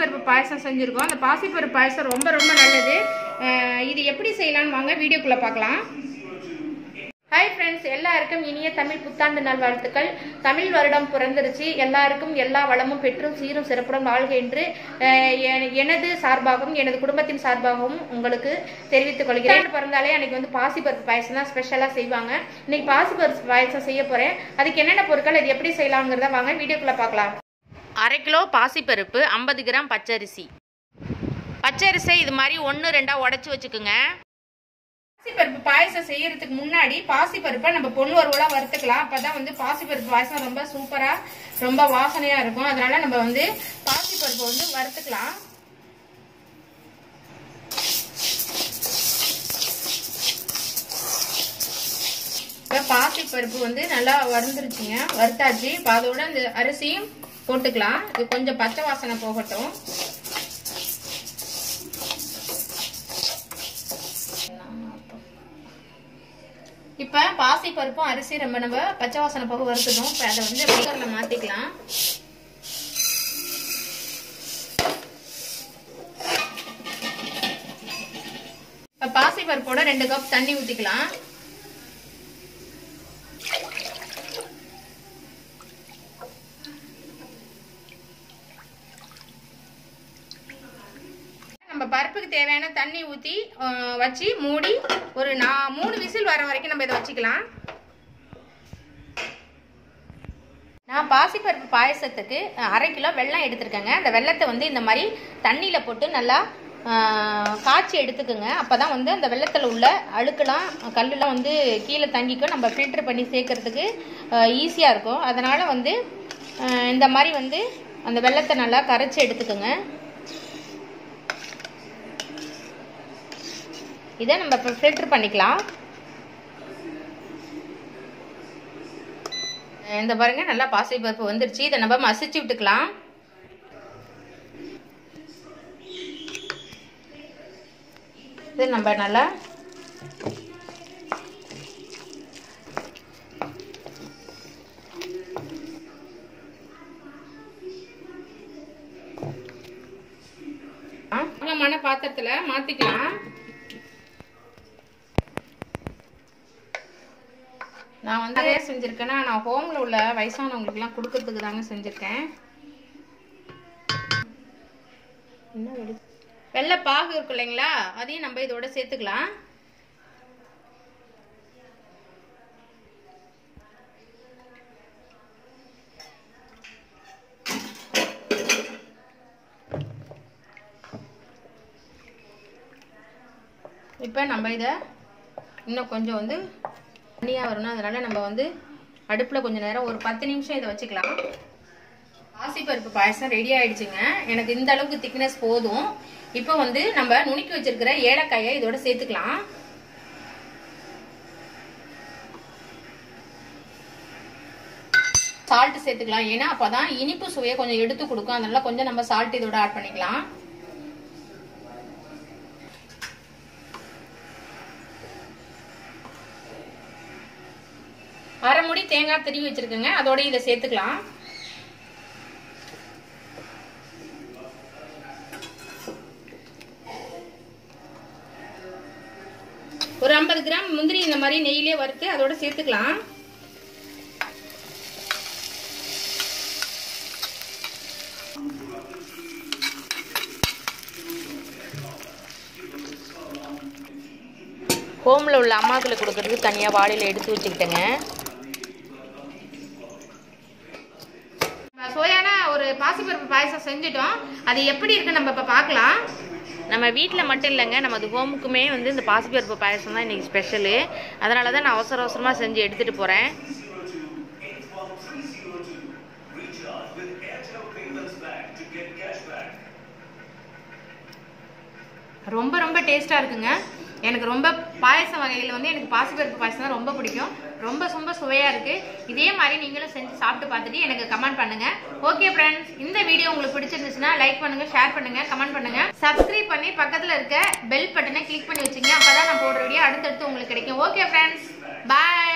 பாசிப்பருப்பு பாயசம் செஞ்சுருக்கோம் அந்த பாசிப்பருப்பு பாயசம் ரொம்ப ரொம்ப நல்லது அஹ் இது எப்படி செய்யலாம்னு வாங்க வீடியோக்குள்ளே பார்க்கலாம் ஹாய் ஃப்ரெண்ட்ஸ் எல்லாருக்கும் இனிய தமிழ் புத்தாண்டு நாள் வாழ்த்துக்கள் தமிழ் வருடம் பிறந்துருச்சு எல்லாருக்கும் எல்லா வளமும் பெற்றும் சீரும் சிறப்புடன் வாழ்க என்று அஹ், என- எனது சார்பாகவும் எனது குடும்பத்தின் சார்பாகவும் உங்களுக்கு தெரிவித்துக் கொள்கிறேன் பிறந்தாலே அன்னைக்கு வந்து பாசிப்பருப்பு பாயசம் தான் ஸ்பெஷலாக செய்வாங்க இன்னைக்கு பாசிப்பருப்பு பாயசம் செய்ய போகிறேன் அதுக்கு என்னென்ன பொருட்கள் அது எப்படி செய்யலாங்கிறத வாங்க வீடியோக்குள்ளே பார்க்கலாம் அரை கிலோ பாசிப்பருப்பு ஐம்பது கிராம் பச்சரிசி பச்சரிசை இது மாதிரி ஒன்று ரெண்டாக உடச்சி வச்சுக்கோங்க பாசிப்பருப்பு பாயசம் செய்யறதுக்கு முன்னாடி பாசிப்பருப்பை நம்ம பொண்ணு வறுவலா வறுத்துக்கலாம் அப்பதான் வந்து பாசிப்பருப்பு பாயசம் ரொம்ப சூப்பரா ரொம்ப வாசனையா இருக்கும் அதனால நம்ம வந்து பாசிப்பருப்பை வந்து வறுத்துக்கலாம் இப்போ பாசிப்பருப்பு வந்து நல்லா வறுந்துருச்சுங்க வறுத்தாச்சு இப்போ அதோட இந்த அரிசியும் போட்டுக்கலாம் இது கொஞ்சம் பச்சை வாசனை போகட்டும் இப்போ பாசி பருப்பும் அரிசி ரொம்ப நம்ம பச்சை வாசனை போக வறுத்துட்டோம் இப்போ அதை வந்து குக்கரில் மாற்றிக்கலாம் இப்போ பாசி பருப்போட ரெண்டு கப் தண்ணி ஊற்றிக்கலாம் நம்ம பருப்புக்கு தேவையான தண்ணி ஊற்றி வச்சு மூடி ஒரு நான் மூணு விசில் வர வரைக்கும் நம்ம இதை வச்சுக்கலாம் நான் பாசிப்பருப்பு பாயசத்துக்கு அஹ், அரை கிலோ வெல்லம் எடுத்திருக்கேங்க அந்த வெல்லத்தை வந்து இந்த மாதிரி தண்ணியில் போட்டு நல்லா அஹ், காய்ச்சி எடுத்துக்கோங்க அப்போ தான் வந்து அந்த வெள்ளத்தில் உள்ள அழுக்கெல்லாம் கல்லுலாம் வந்து கீழே தங்கிக்கும் நம்ம ஃபில்டர் பண்ணி சேர்க்கறதுக்கு ஈஸியாக இருக்கும் அதனால் வந்து அஹ், இந்த மாதிரி வந்து அந்த வெள்ளத்தை நல்லா கரைச்சி எடுத்துக்கோங்க இதை நம்ம இப்போ ஃபில்டர் பண்ணிக்கலாம் இந்த பாருங்க நல்லா பாசி பருப்பு வந்துருச்சு இதை நம்ம மசிச்சு விட்டுக்கலாம் இது நம்ம நல்லா அகலமான பாத்திரத்துல மாத்திக்கலாம் நான் வந்து நிறைய செஞ்சுருக்கேன்னா நான் ஹோமில் உள்ள வயசானவங்களுக்குலாம் கொடுக்கறதுக்கு தாங்க செஞ்சுருக்கேன் என்ன வெடி வெள்ளை பாகு இருக்கு இல்லைங்களா அதையும் நம்ம இதோட சேர்த்துக்கலாம் இப்போ நம்ம இதை இன்னும் கொஞ்சம் வந்து தண்ணியாக வரணும் அதனால நம்ம வந்து அடுப்பில் கொஞ்சம் நேரம் ஒரு பத்து நிமிஷம் இதை வச்சுக்கலாம் பாசிப்பருப்பு பாயசம் ரெடி ஆயிடுச்சுங்க எனக்கு இந்த அளவுக்கு திக்னஸ் போதும் இப்போ வந்து நம்ம நுணுக்கி வச்சிருக்கிற ஏலக்காயை இதோட சேர்த்துக்கலாம் சால்ட் சேர்த்துக்கலாம் ஏன்னா அப்பதான் இனிப்பு சுவையை கொஞ்சம் எடுத்து கொடுக்கும் அதனால கொஞ்சம் நம்ம சால்ட் இதோட ஆட் பண்ணிக்கலாம் அரை முடி தேங்காய் திருவி வச்சிருக்கேங்க அதோட இதை சேர்த்துக்கலாம் ஒரு ஐம்பது கிராம் முந்திரி இந்த மாதிரி நெய்யிலே வறுத்து அதோட சேர்த்துக்கலாம் ஹோமில் உள்ள அம்மாக்களுக்கு கொடுக்கறதுக்கு தனியாக வாளியில் எடுத்து வச்சுக்கிட்டேங்க சோயான ஒரு பாசிப்பருப்பு பாயசம் செஞ்சுட்டோம் அது எப்படி இருக்கு நம்ம இப்போ பார்க்கலாம் நம்ம வீட்டில் மட்டும் இல்லைங்க நமது ஹோமுக்குமே வந்து இந்த பாசிப்பருப்பு பாயசம் தான் இன்றைக்கி ஸ்பெஷலு அதனால தான் நான் அவசர அவசரமாக செஞ்சு எடுத்துகிட்டு போகிறேன் ரொம்ப ரொம்ப டேஸ்ட்டாக இருக்குங்க எனக்கு ரொம்ப பாயசம் வகையில் வந்து எனக்கு பாசிப்பருப்பு பாயசம் தான் ரொம்ப பிடிக்கும் ரொம்ப ரொம்ப சுவையாக இருக்குது இதே மாதிரி நீங்களும் செஞ்சு சாப்பிட்டு பார்த்துட்டு எனக்கு கமெண்ட் பண்ணுங்கள் ஓகே ஃப்ரெண்ட்ஸ் இந்த வீடியோ உங்களுக்கு பிடிச்சிருந்துச்சுன்னா லைக் பண்ணுங்கள் ஷேர் பண்ணுங்கள் கமெண்ட் பண்ணுங்கள் சப்ஸ்கிரைப் பண்ணி பக்கத்தில் இருக்க பெல் பட்டனை கிளிக் பண்ணி வச்சுங்க அப்போ தான் நான் போடுற வீடியோ அடுத்தடுத்து உங்களுக்கு கிடைக்கும் ஓகே ஃப்ரெண்ட்ஸ் பாய்